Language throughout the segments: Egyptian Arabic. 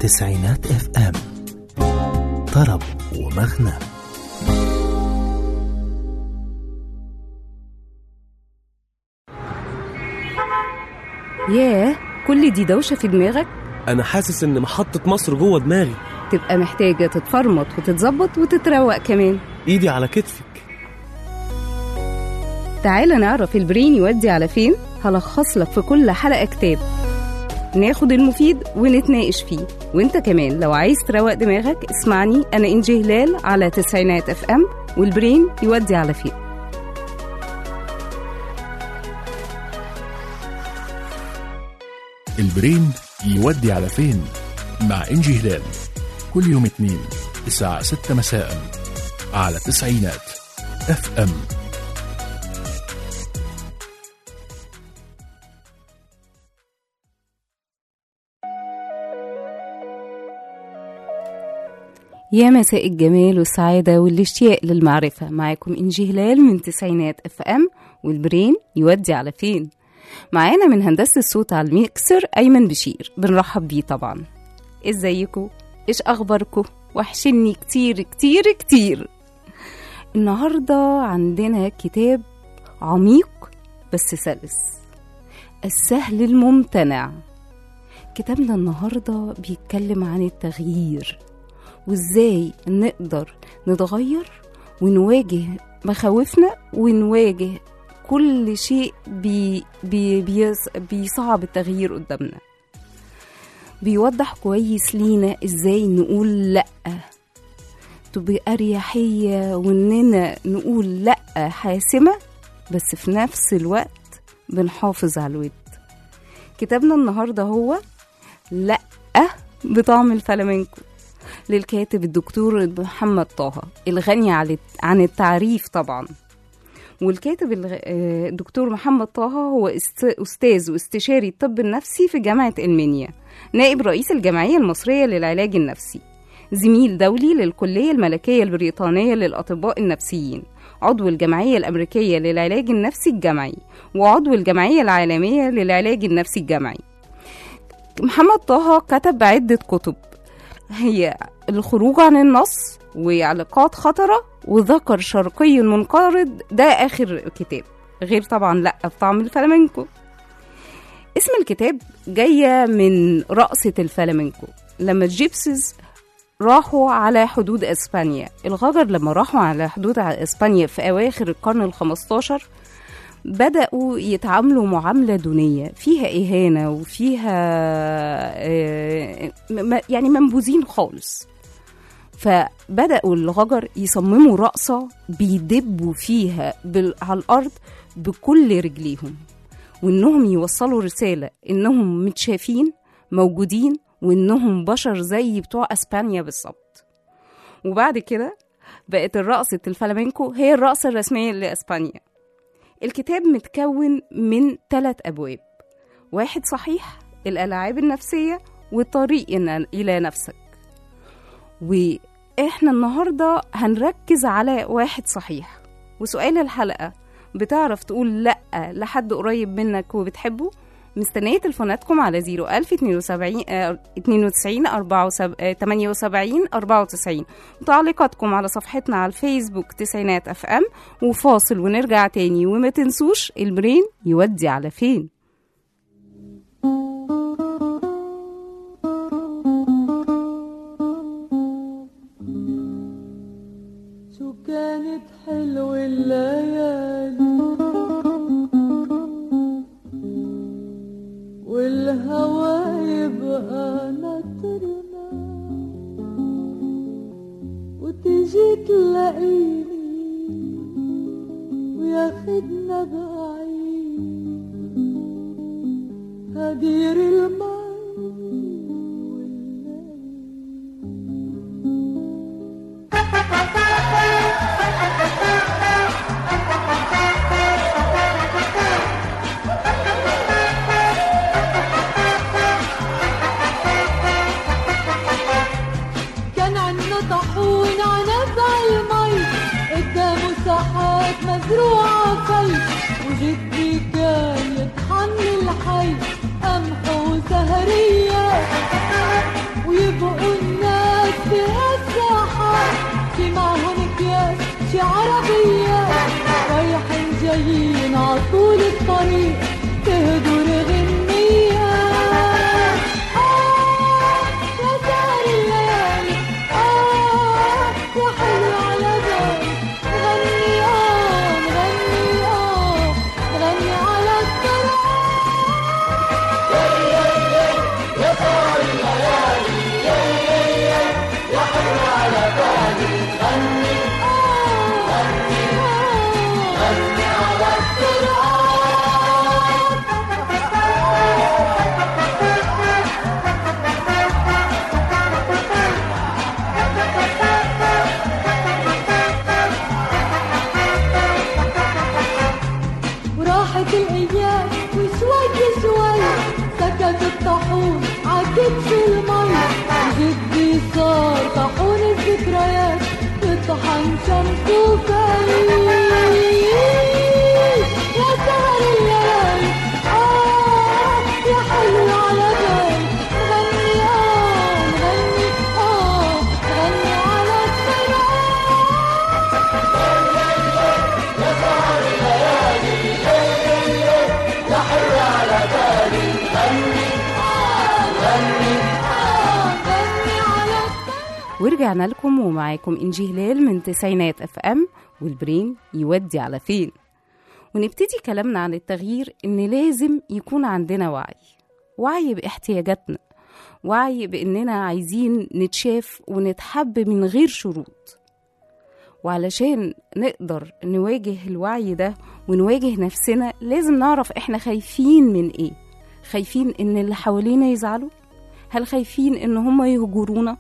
تسعينات اف ام طرب ومغنى ياه كل دي دوشة في دماغك انا حاسس ان محطة مصر جوه دماغي تبقى محتاجة تتفرمط وتتظبط وتتروق كمان ايدي على كتفك تعالى نعرف البرين يودي على فين هلخص لك في كل حلقة كتاب ناخد المفيد ونتناقش فيه وانت كمان لو عايز تروق دماغك اسمعني انا انجي هلال على تسعينات اف ام والبرين يودي على فين البرين يودي على فين مع إنجي هلال كل يوم اثنين الساعة ستة مساء على تسعينات اف ام يا مساء الجمال والسعادة والاشتياق للمعرفة معاكم إنجي هلال من تسعينات اف ام والبرين يودي على فين معانا من هندسة الصوت على الميكسر أيمن بشير بنرحب بيه طبعا ازيكم ايش أخباركم وحشني كتير كتير كتير النهاردة عندنا كتاب عميق بس سلس السهل الممتنع كتابنا النهاردة بيتكلم عن التغيير وازاي نقدر نتغير ونواجه مخاوفنا ونواجه كل شيء بي بي بيص بيصعب التغيير قدامنا بيوضح كويس لينا ازاي نقول لأ تبقى أريحية وإننا نقول لأ حاسمة بس في نفس الوقت بنحافظ على الود كتابنا النهاردة هو لأ بطعم الفلامنكو للكاتب الدكتور محمد طه الغني عن التعريف طبعا والكاتب الدكتور محمد طه هو أستاذ واستشاري الطب النفسي في جامعة المنيا نائب رئيس الجمعية المصرية للعلاج النفسي زميل دولي للكلية الملكية البريطانية للأطباء النفسيين عضو الجمعية الأمريكية للعلاج النفسي الجمعي وعضو الجمعية العالمية للعلاج النفسي الجمعي محمد طه كتب عدة كتب هي الخروج عن النص وعلاقات خطرة وذكر شرقي منقرض ده آخر كتاب غير طبعا لأ في طعم الفلامنكو اسم الكتاب جاية من رقصة الفلامنكو لما الجيبسيز راحوا على حدود اسبانيا الغجر لما راحوا على حدود اسبانيا في اواخر القرن الخمستاشر بدأوا يتعاملوا معاملة دونية فيها إهانة وفيها يعني منبوذين خالص فبدأوا الغجر يصمموا رقصة بيدبوا فيها على الأرض بكل رجليهم وإنهم يوصلوا رسالة إنهم متشافين موجودين وإنهم بشر زي بتوع أسبانيا بالظبط وبعد كده بقت الرقصة الفلامينكو هي الرقصة الرسمية لأسبانيا الكتاب متكون من ثلاث أبواب واحد صحيح الألعاب النفسية والطريق إلى نفسك وإحنا النهاردة هنركز على واحد صحيح وسؤال الحلقة بتعرف تقول لأ لحد قريب منك وبتحبه مستنية تليفوناتكم على 01000 72 92 78 94 وتعليقاتكم على صفحتنا على الفيسبوك تسعينات اف ام وفاصل ونرجع تاني وما تنسوش البرين يودي على فين شو كانت حلوة الليالي والهوى يبقى نطرنا وتجي تلاقيني وياخدنا بعيد هدير المي كان عنا طاحون عنب عالمي قدامه ساحات مزروعة في وجدي كان يطحن الحي قمح وسهرية ويبقى وجيت في المي وجدي صار طاحون الذكريات يطحن شمسه فايق يا سهر الليالي آه يا حلو على بالي غني آه غني آه غني على السماء غني على ورجعنا لكم ومعاكم إنجي هلال من تسعينات اف ام والبرين يودي على فين ونبتدي كلامنا عن التغيير إن لازم يكون عندنا وعي وعي باحتياجاتنا وعي بإننا عايزين نتشاف ونتحب من غير شروط وعلشان نقدر نواجه الوعي ده ونواجه نفسنا لازم نعرف احنا خايفين من ايه خايفين ان اللي حوالينا يزعلوا هل خايفين ان هم يهجرونا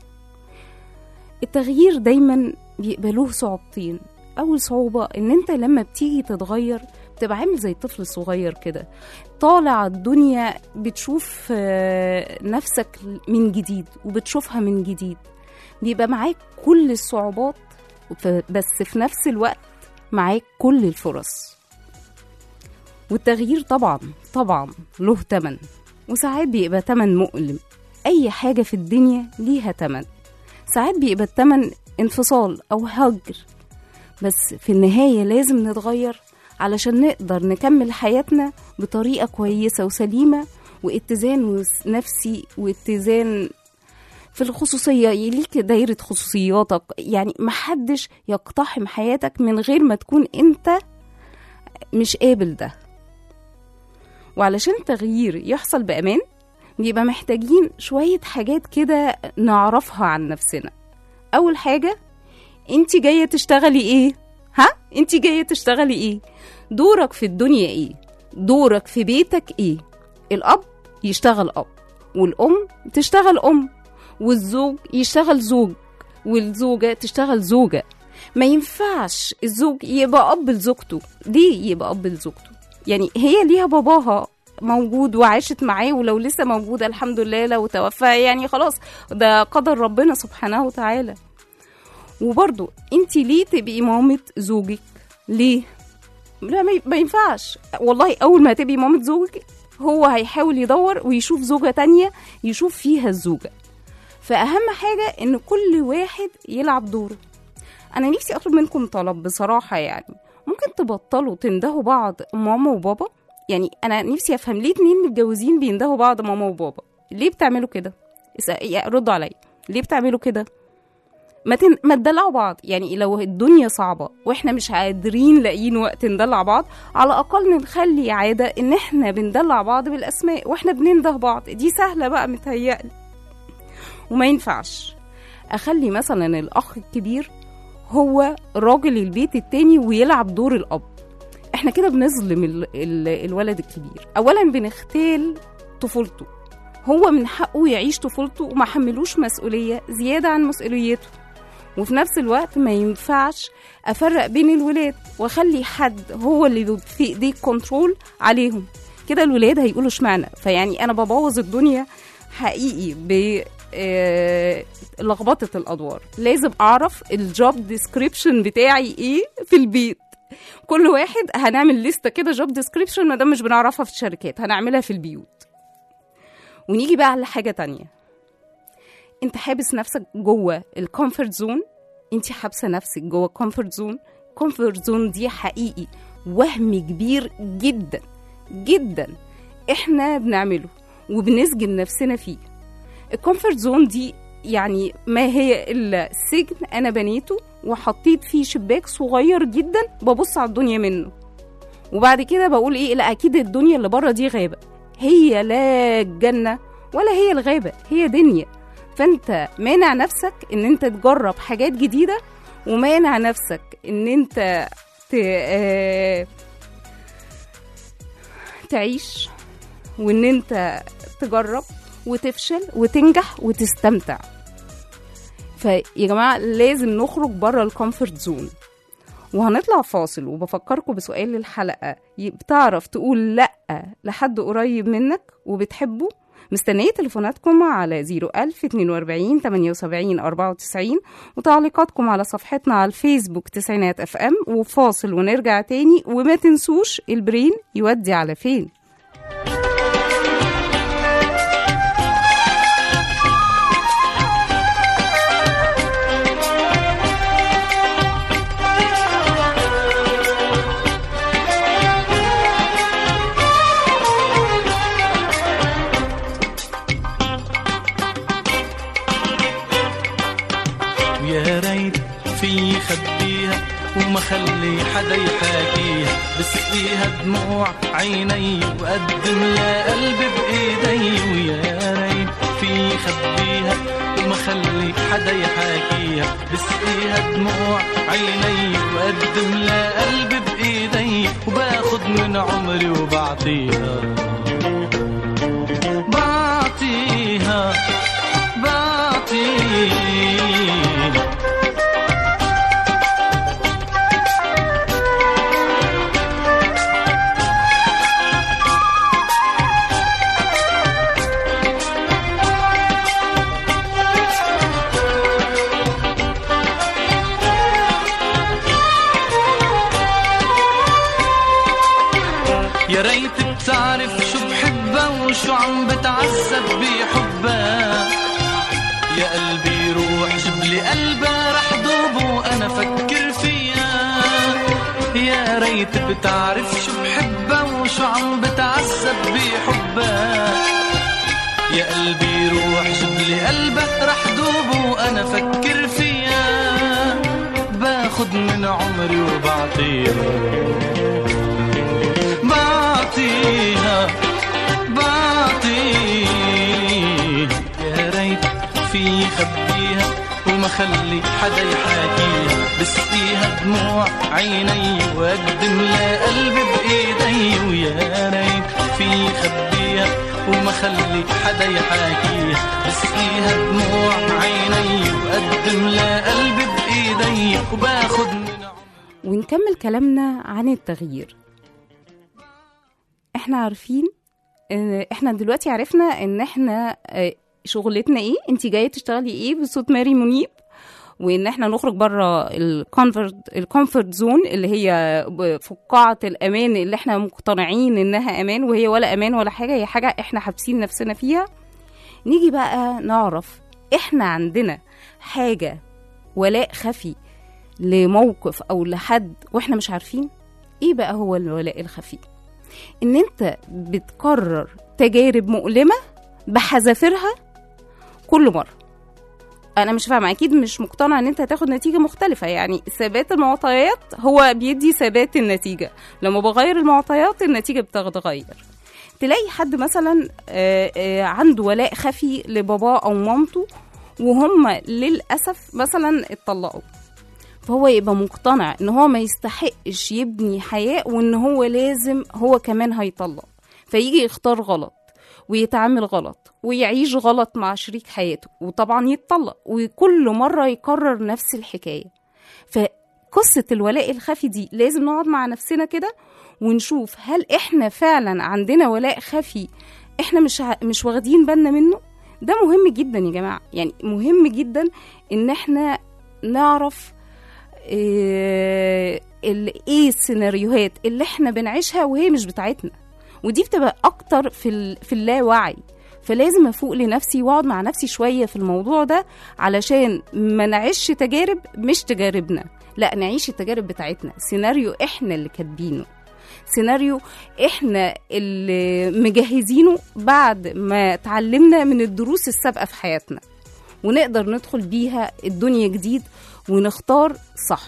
التغيير دايما بيقبلوه صعوبتين اول صعوبة ان انت لما بتيجي تتغير بتبقى عامل زي الطفل الصغير كده طالع الدنيا بتشوف آه، نفسك من جديد وبتشوفها من جديد بيبقى معاك كل الصعوبات ف- بس في نفس الوقت معاك كل الفرص والتغيير طبعا طبعا له تمن وساعات بيبقى تمن مؤلم أي حاجة في الدنيا ليها تمن ساعات بيبقى التمن انفصال أو هجر بس في النهاية لازم نتغير علشان نقدر نكمل حياتنا بطريقة كويسة وسليمة واتزان وس- نفسي واتزان في الخصوصية ليك دايرة خصوصياتك يعني محدش يقتحم حياتك من غير ما تكون انت مش قابل ده وعلشان التغيير يحصل بأمان بيبقى محتاجين شوية حاجات كده نعرفها عن نفسنا أول حاجة انت جاية تشتغلي ايه؟ ها؟ انت جاية تشتغلي ايه؟ دورك في الدنيا ايه؟ دورك في بيتك ايه؟ الأب يشتغل أب والأم تشتغل أم والزوج يشتغل زوج والزوجة تشتغل زوجة ما ينفعش الزوج يبقى أب لزوجته ليه يبقى أب لزوجته يعني هي ليها باباها موجود وعاشت معاه ولو لسه موجودة الحمد لله لو توفى يعني خلاص ده قدر ربنا سبحانه وتعالى وبرضو انت ليه تبقي مامة زوجك ليه لا ما ي- ما ينفعش والله اول ما تبقي مامة زوجك هو هيحاول يدور ويشوف زوجة تانية يشوف فيها الزوجة فأهم حاجة إن كل واحد يلعب دوره أنا نفسي أطلب منكم طلب بصراحة يعني ممكن تبطلوا تندهوا بعض ماما وبابا يعني أنا نفسي أفهم ليه اتنين متجوزين بيندهوا بعض ماما وبابا ليه بتعملوا كده اسأ- يعني ردوا عليا ليه بتعملوا كده ما تن... ما تدلعوا بعض يعني لو الدنيا صعبة واحنا مش قادرين لاقيين وقت ندلع بعض على الأقل نخلي عادة إن احنا بندلع بعض بالأسماء واحنا بننده بعض دي سهلة بقى متهيألي وما ينفعش أخلي مثلا الأخ الكبير هو راجل البيت التاني ويلعب دور الأب احنا كده بنظلم ال... ال... الولد الكبير أولا بنختال طفولته هو من حقه يعيش طفولته وما حملوش مسؤولية زيادة عن مسؤوليته وفي نفس الوقت ما ينفعش افرق بين الولاد واخلي حد هو اللي بيبقى في ايديه كنترول عليهم كده الولاد هيقولوا اشمعنى فيعني انا ببوظ الدنيا حقيقي ب آه، لخبطه الادوار لازم اعرف الجوب ديسكريبشن بتاعي ايه في البيت كل واحد هنعمل لستة كده جوب ديسكريبشن ما دام مش بنعرفها في الشركات هنعملها في البيوت ونيجي بقى على حاجه تانية انت حابس نفسك جوه الكومفورت زون انت حابسه نفسك جوه الكومفورت زون الكومفورت زون دي حقيقي وهم كبير جدا جدا احنا بنعمله وبنسجن نفسنا فيه الكومفورت زون دي يعني ما هي الا سجن انا بنيته وحطيت فيه شباك صغير جدا ببص على الدنيا منه وبعد كده بقول ايه لا اكيد الدنيا اللي بره دي غابه هي لا الجنه ولا هي الغابه هي دنيا فانت مانع نفسك ان انت تجرب حاجات جديده ومانع نفسك ان انت ت... آه، تعيش وان انت تجرب وتفشل وتنجح وتستمتع فيا جماعه لازم نخرج بره الكومفورت زون وهنطلع فاصل وبفكركم بسؤال للحلقه ي- بتعرف تقول لا لحد قريب منك وبتحبه مستنية تليفوناتكم على 01000 42 78 94 وتعليقاتكم على صفحتنا على الفيسبوك تسعينات اف ام وفاصل ونرجع تاني وما تنسوش البرين يودي على فين ويا ريت في خبيها وما خلي حدا يحاكيها بسقيها دموع عيني وقدم لها قلبي بايدي ويا ريت في خبيها وما خلي حدا يحاكيها بسقيها دموع عيني وقدم لها قلبي بايدي وباخد من عمري وبعطيها بعطيها بعطيها يا ريت بتعرف شو بحبها وشو عم بتعذب بحبها يا قلبي روح جبلي قلبها رح دوب وانا فكر فيها يا ريت بتعرف شو بحبها وشو عم بتعذب بحبها يا قلبي روح جبلي قلبها رح دوب وانا فكر فيها باخد من عمري وبعطيها بعطيها بعطيها يا ريت في خبيها وما خلي حدا يحاكيها بسقيها دموع عيني واقدم لها قلبي بايدي ويا ريت في خبيها وما خلي حدا يحاكيها بسقيها دموع عيني واقدم لها قلبي بايدي وباخد من عمري ونكمل كلامنا عن التغيير احنا عارفين اه، احنا دلوقتي عرفنا ان احنا اه، شغلتنا ايه انت جايه تشتغلي ايه بصوت ماري منيب وان احنا نخرج بره الكونفورت الكونفورت زون اللي هي ب- فقاعه الامان اللي احنا مقتنعين انها امان وهي ولا امان ولا حاجه هي حاجه احنا حابسين نفسنا فيها نيجي بقى نعرف احنا عندنا حاجه ولاء خفي لموقف او لحد واحنا مش عارفين ايه بقى هو الولاء الخفي ان انت بتكرر تجارب مؤلمه بحذافيرها كل مره انا مش فاهمه اكيد مش مقتنعه ان انت هتاخد نتيجه مختلفه يعني ثبات المعطيات هو بيدي ثبات النتيجه لما بغير المعطيات النتيجه بتتغير تلاقي حد مثلا آه، آه، عنده ولاء خفي لباباه او مامته وهم للاسف مثلا اتطلقوا فهو يبقى مقتنع ان هو ما يستحقش يبني حياة وان هو لازم هو كمان هيطلق فيجي يختار غلط ويتعامل غلط ويعيش غلط مع شريك حياته وطبعا يتطلق وكل مرة يكرر نفس الحكاية فقصة الولاء الخفي دي لازم نقعد مع نفسنا كده ونشوف هل احنا فعلا عندنا ولاء خفي احنا مش ع- مش واخدين بالنا منه ده مهم جدا يا جماعة يعني مهم جدا ان احنا نعرف إيه ال- ايه السيناريوهات اللي احنا بنعيشها وهي مش بتاعتنا ودي بتبقى اكتر في ال... في اللاوعي فلازم افوق لنفسي واقعد مع نفسي شويه في الموضوع ده علشان ما نعيش تجارب مش تجاربنا لا نعيش التجارب بتاعتنا سيناريو احنا اللي كاتبينه سيناريو احنا اللي مجهزينه بعد ما اتعلمنا من الدروس السابقه في حياتنا ونقدر ندخل بيها الدنيا جديد ونختار صح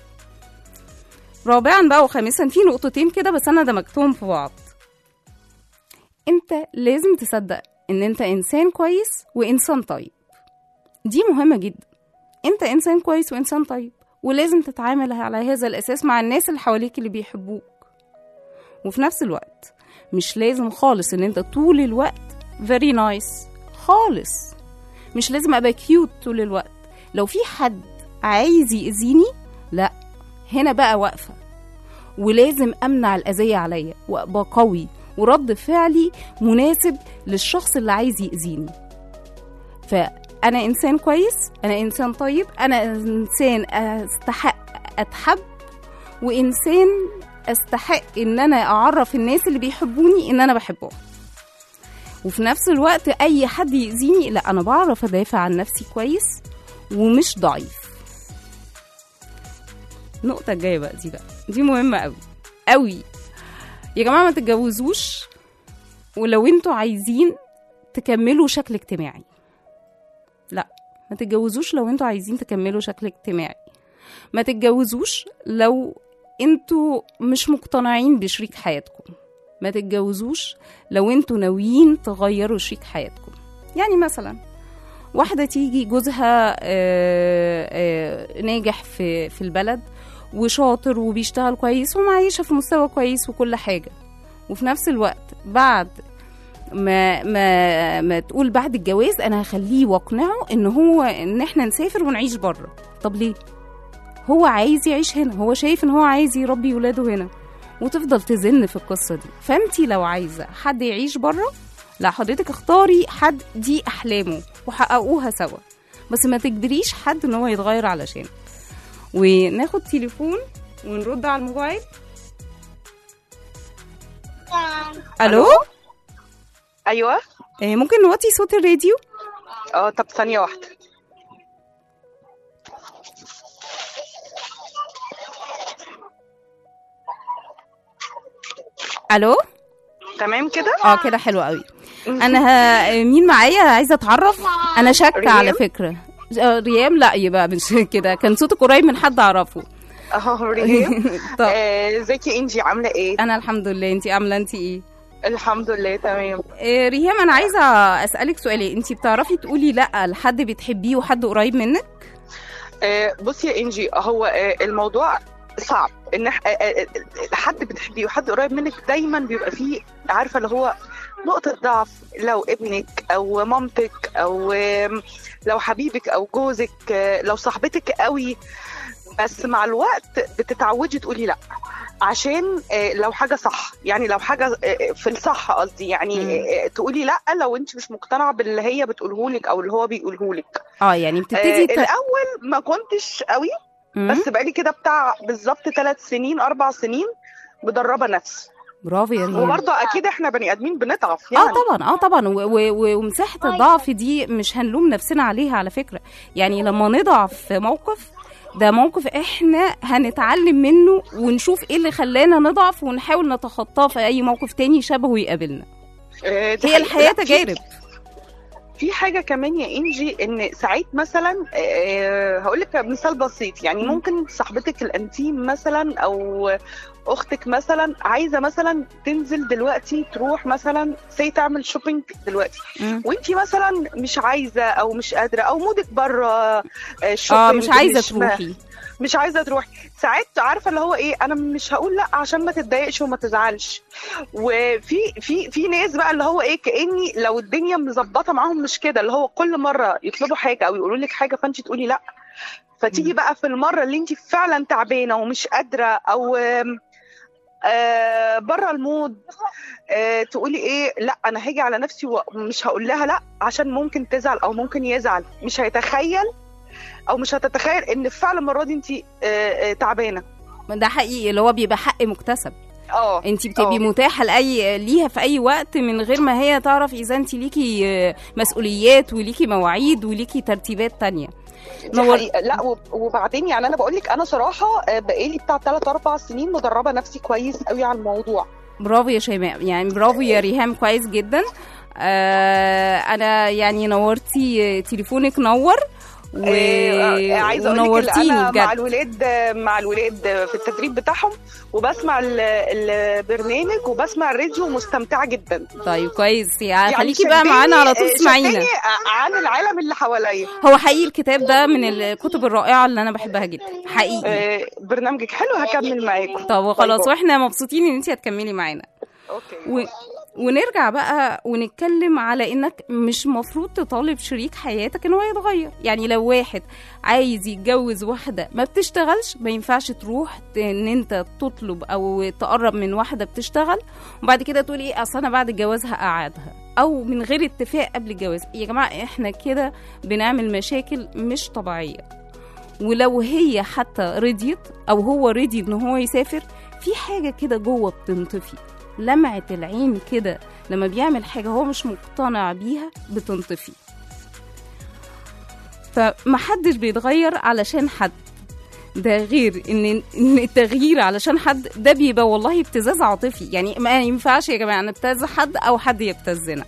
رابعا بقى وخامسا في نقطتين كده بس انا دمجتهم في بعض انت لازم تصدق ان انت انسان كويس وانسان طيب دي مهمه جدا انت انسان كويس وانسان طيب ولازم تتعامل على هذا الاساس مع الناس اللي حواليك اللي بيحبوك وفي نفس الوقت مش لازم خالص ان انت طول الوقت very nice خالص مش لازم ابقى كيوت طول الوقت لو في حد عايز يأذيني لا هنا بقى واقفة ولازم أمنع الأذية عليا وأبقى قوي ورد فعلي مناسب للشخص اللي عايز يأذيني فأنا إنسان كويس أنا إنسان طيب أنا إنسان أستحق أتحب وإنسان أستحق إن أنا أعرف الناس اللي بيحبوني إن أنا بحبهم وفي نفس الوقت أي حد يأذيني لا أنا بعرف أدافع عن نفسي كويس ومش ضعيف النقطة الجاية بقى دي بقى دي مهمة أوي أوي يا جماعة ما تتجوزوش ولو انتوا عايزين تكملوا شكل اجتماعي لا ما تتجوزوش لو انتوا عايزين تكملوا شكل اجتماعي ما تتجوزوش لو انتوا مش مقتنعين بشريك حياتكم ما تتجوزوش لو انتوا ناويين تغيروا شريك حياتكم يعني مثلا واحدة تيجي جوزها آه، آه، ناجح في في البلد وشاطر وبيشتغل كويس ومعيشة في مستوى كويس وكل حاجة وفي نفس الوقت بعد ما ما ما تقول بعد الجواز انا هخليه واقنعه ان هو ان احنا نسافر ونعيش بره طب ليه هو عايز يعيش هنا هو شايف ان هو عايز يربي ولاده هنا وتفضل تزن في القصه دي فانتي لو عايزه حد يعيش بره لا حضرتك اختاري حد دي احلامه وحققوها سوا بس ما تجبريش حد ان هو يتغير علشان وناخد تليفون ونرد على الموبايل الو ايوه آه، ممكن نوطي صوت الراديو اه طب ثانيه واحده الو تمام كده اه كده حلو قوي انا ه... مين معايا عايزه اتعرف انا شاكه على ريم؟ فكره آه، ريام لا يبقى مش كده كان صوتك قريب من حد اعرفه اهو ريم طب آه، ازيك يا انجي عامله ايه انا الحمد لله انت عامله انت ايه الحمد لله تمام آه، ريهام انا عايزه اسالك سؤالي انت بتعرفي تقولي لا لحد بتحبيه وحد قريب منك آه، بصي يا انجي هو آه، الموضوع صعب ان إح- آه، آه، آه، حد بتحبيه وحد قريب منك دايما بيبقى فيه عارفه اللي هو نقطة ضعف لو ابنك أو مامتك أو آم، لو حبيبك أو جوزك آه، لو صاحبتك قوي بس مع الوقت بتتعودي تقولي لا عشان آه، لو حاجة صح يعني لو حاجة آه، في الصح قصدي يعني مم. آه، تقولي لا لو انت مش مقتنعة باللي هي بتقوله لك أو اللي هو بيقوله لك اه يعني آه، بتبتدي ت... الأول ما كنتش قوي مم؟ بس بقالي كده بتاع بالظبط ثلاث سنين اربع سنين مدربه نفسي برافو يا ريهام وبرضه اكيد احنا بني ادمين بنضعف اه يعني طبعا اه طبعا و- و- و- ومساحه الضعف دي مش هنلوم نفسنا عليها على فكره يعني لما نضعف في موقف ده موقف احنا هنتعلم منه ونشوف ايه اللي خلانا نضعف ونحاول نتخطاه في اي موقف تاني شبهه يقابلنا آه، دي هي حقيقة. الحياه لا، في- تجارب في حاجه كمان يا انجي ان ساعات مثلا هقول لك مثال بسيط يعني مم. ممكن صاحبتك الانتيم مثلا او اختك مثلا عايزه مثلا تنزل دلوقتي تروح مثلا سي تعمل شوبينج دلوقتي مم. وانتي مثلا مش عايزه او مش قادره او مودك بره اه مش عايزه تروحي مش عايزه تروحي ساعات عارفه اللي هو ايه انا مش هقول لا عشان ما تتضايقش وما تزعلش وفي في في ناس بقى اللي هو ايه كاني لو الدنيا مظبطه معاهم مش كده اللي هو كل مره يطلبوا حاجه او يقولوا لك حاجه فانت تقولي لا فتيجي بقى في المره اللي انت فعلا تعبانه ومش قادره او آم، آه بره المود آه تقولي ايه لا انا هاجي على نفسي ومش هقول لها لا عشان ممكن تزعل او ممكن يزعل مش هيتخيل او مش هتتخيل ان فعلا المره دي انت آه آه تعبانه ده حقيقي اللي هو بيبقى حق مكتسب اه انت بتبقي اه. متاحه لاي ليها في اي وقت من غير ما هي تعرف اذا انت ليكي آه، مسؤوليات وليكي مواعيد وليكي ترتيبات تانية دي نور- حقيقة لا وب- وبعدين يعني انا بقول لك انا صراحه آه، بقالي بتاع 3 4 سنين مدربه نفسي كويس قوي على الموضوع برافو يا شيماء يعني برافو يا ريهام كويس جدا آه انا يعني نورتي تليفونك نور و... آه، عايزه اقول لك ونورتيني انا مع بجد الولاد مع الولاد في التدريب بتاعهم وبسمع ال- البرنامج وبسمع الراديو ومستمتعه جدا طيب كويس يعني خليكي شدني- بقى معانا على طول آه، تسمعينا شدني عن العالم اللي حواليا هو حقيقي الكتاب ده من الكتب الرائعه اللي انا بحبها جدا حقيقي آه، برنامجك حلو هكمل معاكم طب باي خلاص باي. واحنا مبسوطين ان انت هتكملي معانا اوكي و... ونرجع بقى ونتكلم على انك مش مفروض تطالب شريك حياتك ان هو يتغير يعني لو واحد عايز يتجوز واحدة ما بتشتغلش ما ينفعش تروح ت- ان انت تطلب او تقرب من واحدة بتشتغل وبعد كده تقول ايه اصل انا بعد الجواز هقعدها او من غير اتفاق قبل الجواز يا جماعة احنا كده بنعمل مشاكل مش طبيعية ولو هي حتى رضيت او هو رضي ان هو يسافر في حاجة كده جوه بتنطفي لمعة العين كده لما بيعمل حاجة هو مش مقتنع بيها بتنطفي فمحدش بيتغير علشان حد ده غير ان ان التغيير علشان حد ده بيبقى والله ابتزاز عاطفي يعني ما ينفعش يا جماعه نبتز حد او حد يبتزنا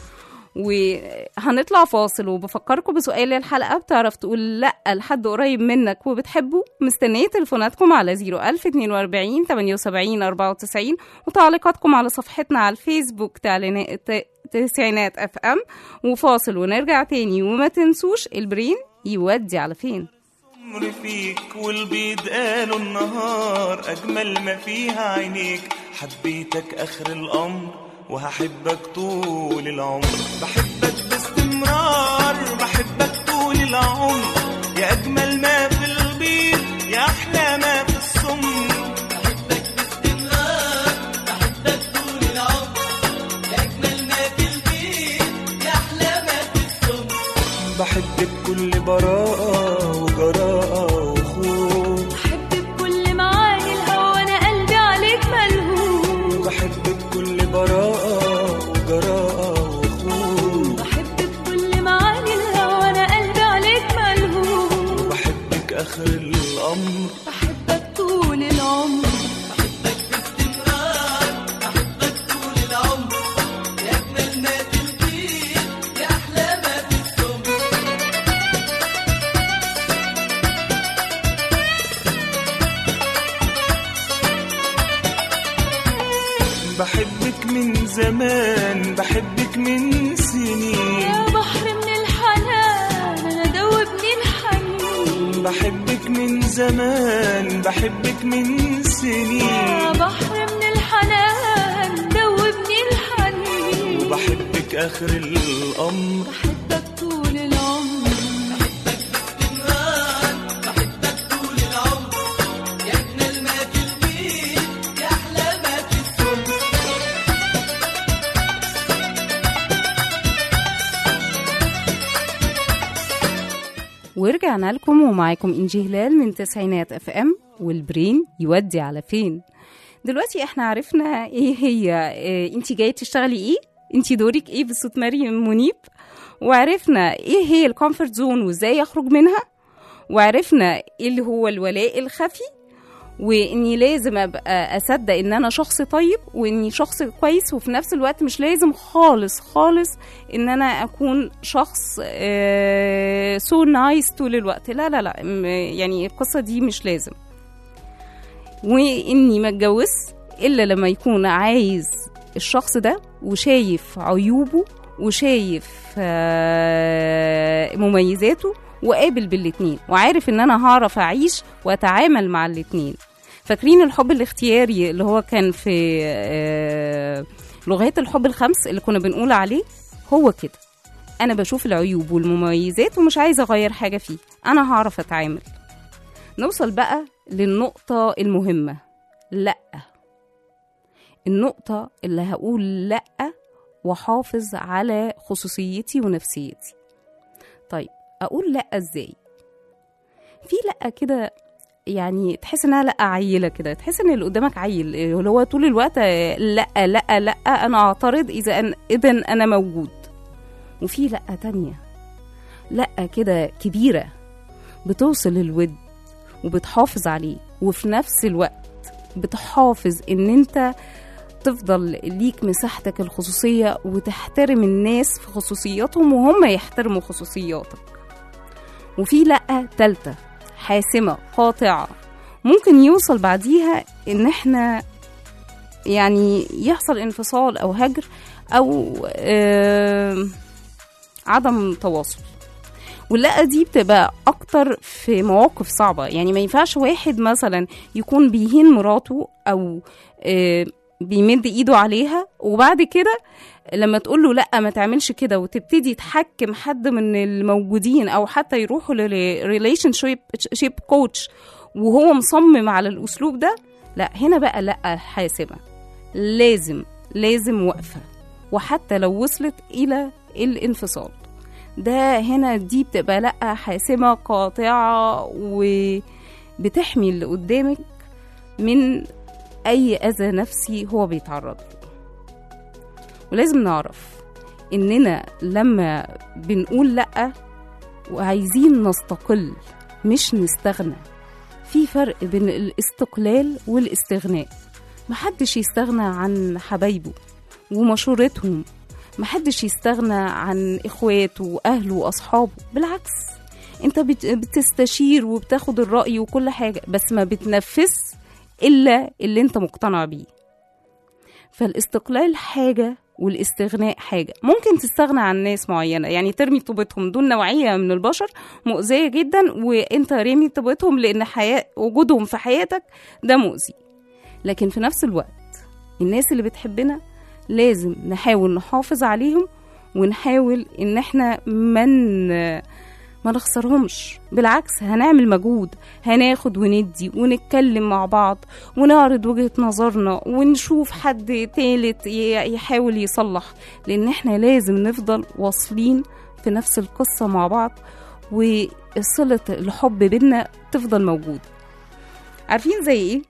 وهنطلع فاصل وبفكركم بسؤال الحلقة بتعرف تقول لأ لحد قريب منك وبتحبه مستنية تليفوناتكم على 01042 78 94 وتعليقاتكم على صفحتنا على الفيسبوك تعلينات تسعينات اف ام وفاصل ونرجع تاني وما تنسوش البرين يودي على فين عمري فيك والبيض قالوا النهار أجمل ما فيها عينيك حبيتك آخر الأمر وهحبك طول العمر بحبك باستمرار بحبك طول العمر يا أجمل ما في البيض يا أحلى ما في السم بحبك باستمرار بحبك طول العمر يا أجمل ما في البيض يا أحلى ما في السم بحب بكل براءة وجراءة وخوف بحب بكل معاني الهوى انا قلبي عليك ملهوف بحب بكل براءة وجراءة وخوف بحب بكل معاني الهوى انا قلبي عليك ملهوف بحبك آخر الأمر بحبك طول العمر بحبك من زمان بحبك من سنين يا بحر من الحنان انا دوبني الحنين بحبك من زمان بحبك من يا سنين بحر من الحنان دوبني الحنين بحبك آخر الأمر بحبك طول العمر ورجعنا لكم ومعاكم انجي هلال من تسعينات اف ام والبرين يودي على فين دلوقتي احنا عرفنا ايه هي إيه انت جايه تشتغلي ايه انت دورك ايه بصوت مريم منيب وعرفنا ايه هي الكومفورت زون وازاي يخرج منها وعرفنا ايه اللي هو الولاء الخفي واني لازم ابقى اصدق ان انا شخص طيب واني شخص كويس وفي نفس الوقت مش لازم خالص خالص ان انا اكون شخص سو نايس طول الوقت لا لا لا م- يعني القصه دي مش لازم واني ما اتجوز الا لما يكون عايز الشخص ده وشايف عيوبه وشايف آه، مميزاته وقابل بالاتنين وعارف ان انا هعرف اعيش واتعامل مع الاتنين فاكرين الحب الاختياري اللي هو كان في آه، لغات الحب الخمس اللي كنا بنقول عليه هو كده انا بشوف العيوب والمميزات ومش عايزه اغير حاجه فيه انا هعرف اتعامل نوصل بقى للنقطه المهمه لا النقطه اللي هقول لا واحافظ على خصوصيتي ونفسيتي طيب اقول لا ازاي في لا كده يعني تحس انها لا عيله كده تحس ان اللي قدامك عيل اللي هو طول الوقت لا لا لا انا اعترض اذا أن اذا انا موجود وفي لا تانية لا كده كبيره بتوصل الود وبتحافظ عليه وفي نفس الوقت بتحافظ ان انت تفضل ليك مساحتك الخصوصية وتحترم الناس في خصوصياتهم وهم يحترموا خصوصياتك وفي لأ تالتة حاسمة قاطعة ممكن يوصل بعديها ان احنا يعني يحصل انفصال او هجر او آه عدم تواصل واللقة دي بتبقى أكتر في مواقف صعبة يعني ما ينفعش واحد مثلا يكون بيهين مراته أو آه بيمد ايده عليها وبعد كده لما تقول له لا ما تعملش كده وتبتدي تحكم حد من الموجودين او حتى يروحوا لريليشن شيب كوتش وهو مصمم على الاسلوب ده لا هنا بقى لا حاسمه لازم لازم وقفه وحتى لو وصلت الى الانفصال ده هنا دي بتبقى لا حاسمه قاطعه وبتحمي اللي قدامك من اي اذى نفسي هو بيتعرض له ولازم نعرف اننا لما بنقول لا وعايزين نستقل مش نستغنى في فرق بين الاستقلال والاستغناء محدش يستغنى عن حبايبه ومشورتهم محدش يستغنى عن اخواته واهله واصحابه بالعكس انت بت- بتستشير وبتاخد الرأي وكل حاجة بس ما بتنفذ إلا اللي انت مقتنع بيه فالاستقلال حاجة والاستغناء حاجة ممكن تستغنى عن ناس معينة يعني ترمي طوبتهم دول نوعية من البشر مؤذية جدا وانت رامي طوبتهم لأن حياة وجودهم في حياتك ده مؤذي لكن في نفس الوقت الناس اللي بتحبنا لازم نحاول نحافظ عليهم ونحاول ان احنا من ما نخسرهمش بالعكس هنعمل مجهود هناخد وندي ونتكلم مع بعض ونعرض وجهة نظرنا ونشوف حد تالت ي- يحاول يصلح لان احنا لازم نفضل واصلين في نفس القصة مع بعض وصلة الحب بينا تفضل موجودة عارفين زي ايه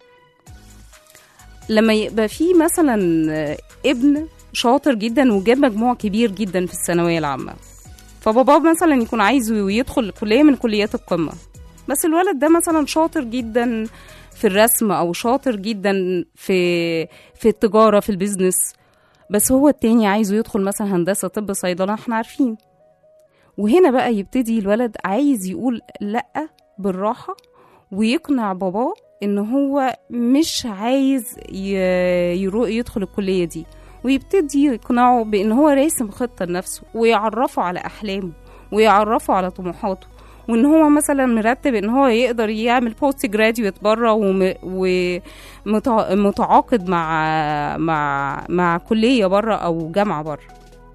لما يبقى في مثلا ابن شاطر جدا وجاب مجموع كبير جدا في الثانوية العامة فباباه مثلا يكون عايزه يدخل كلية من كليات القمة بس الولد ده مثلا شاطر جدا في الرسم او شاطر جدا في في التجارة في البيزنس بس هو التاني عايزه يدخل مثلا هندسة طب صيدلة احنا عارفين وهنا بقى يبتدي الولد عايز يقول لأ بالراحة ويقنع باباه ان هو مش عايز ي- يرو يدخل الكلية دي ويبتدي يقنعه بان هو راسم خطة لنفسه ويعرفه على احلامه ويعرفه على طموحاته وان هو مثلا مرتب ان هو يقدر يعمل بوست جراديويت بره ومتعاقد مع مع مع كليه بره او جامعه بره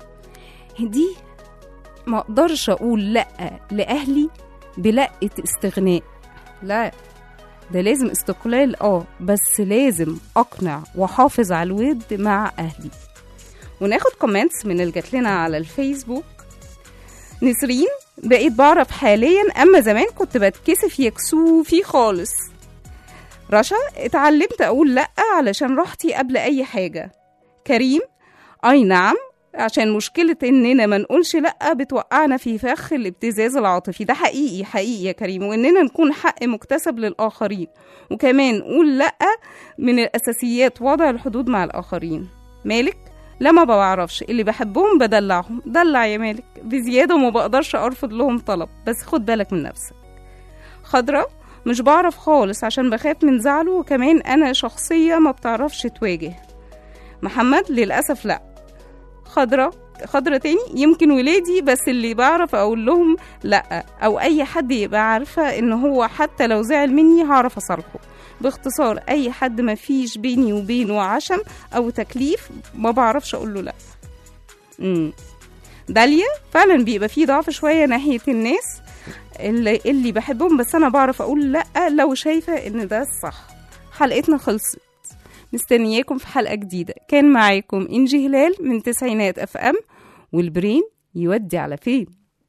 دي ما اقدرش اقول لا لاهلي بلقة استغناء لا ده لازم استقلال اه بس لازم اقنع واحافظ على الود مع اهلي وناخد كومنتس من اللي جات لنا على الفيسبوك نسرين بقيت بعرف حاليا اما زمان كنت بتكسف يكسوفي خالص رشا اتعلمت اقول لا علشان راحتي قبل اي حاجه كريم اي نعم عشان مشكلة إننا ما نقولش لأ بتوقعنا في فخ الابتزاز العاطفي ده حقيقي حقيقي يا كريم وإننا نكون حق مكتسب للآخرين وكمان نقول لأ من الأساسيات وضع الحدود مع الآخرين مالك لا ما بعرفش اللي بحبهم بدلعهم دلع يا مالك بزيادة وما بقدرش أرفض لهم طلب بس خد بالك من نفسك خضرة مش بعرف خالص عشان بخاف من زعله وكمان أنا شخصية ما بتعرفش تواجه محمد للأسف لأ خضرة خضرة تاني يمكن ولادي بس اللي بعرف أقول لهم لأ أو أي حد يبقى عارفة إن هو حتى لو زعل مني هعرف أصالحه باختصار أي حد ما فيش بيني وبينه عشم أو تكليف ما بعرفش أقول له لأ مم. داليا فعلا بيبقى فيه ضعف شوية ناحية الناس اللي, اللي بحبهم بس أنا بعرف أقول لأ لو شايفة إن ده الصح حلقتنا خلصت مستنياكم في حلقة جديدة كان معاكم إنجي هلال من تسعينات أف أم والبرين يودي على فين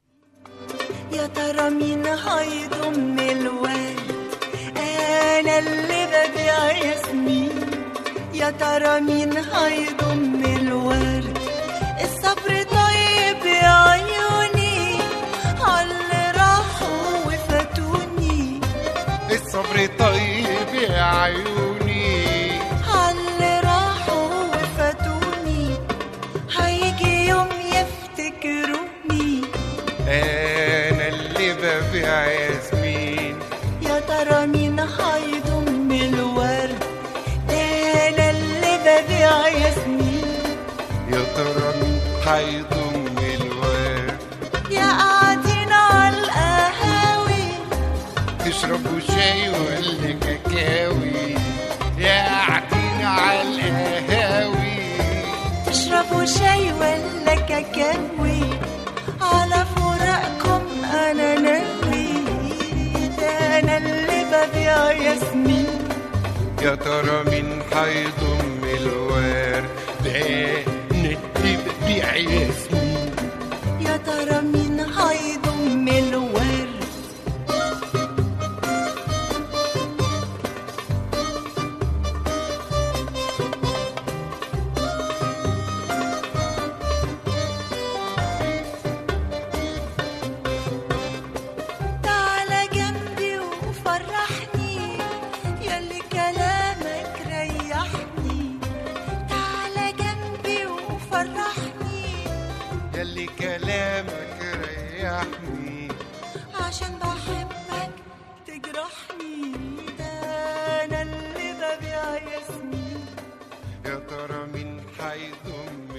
يا ترى مين هيضم الواد انا اللي ببيع ياسمين يا ترى مين هيضم الورد الصبر طيب يا عيوني عاللي راحوا وفاتوني الصبر طيب يا عيوني عاللي راحوا وفاتوني هيجي يوم يفتكروني انا اللي ببيع ياسمين يا ترى مين هيضم الورد ده انا اللي ببيع ياسمين يا ترى مين هيضم الورد يا قاعدين على القهاوي تشربوا شاي ولا كاكاوي يا قاعدين على القهاوي معاك اكوي على فراقكم انا ناوي ده انا اللي ببيع ياسمين يا ترى مين هيضم الورد ده ندي ببيع ياسمين يا ترى مين هيضم الورد تعالى جنبي وفرحني ياللي كلامك ريحني تعالى جنبي وفرحني ياللي كلامك ريحني عشان بحبك تجرحني ده انا اللي ببيع ياسمين يا ترى مين هيضم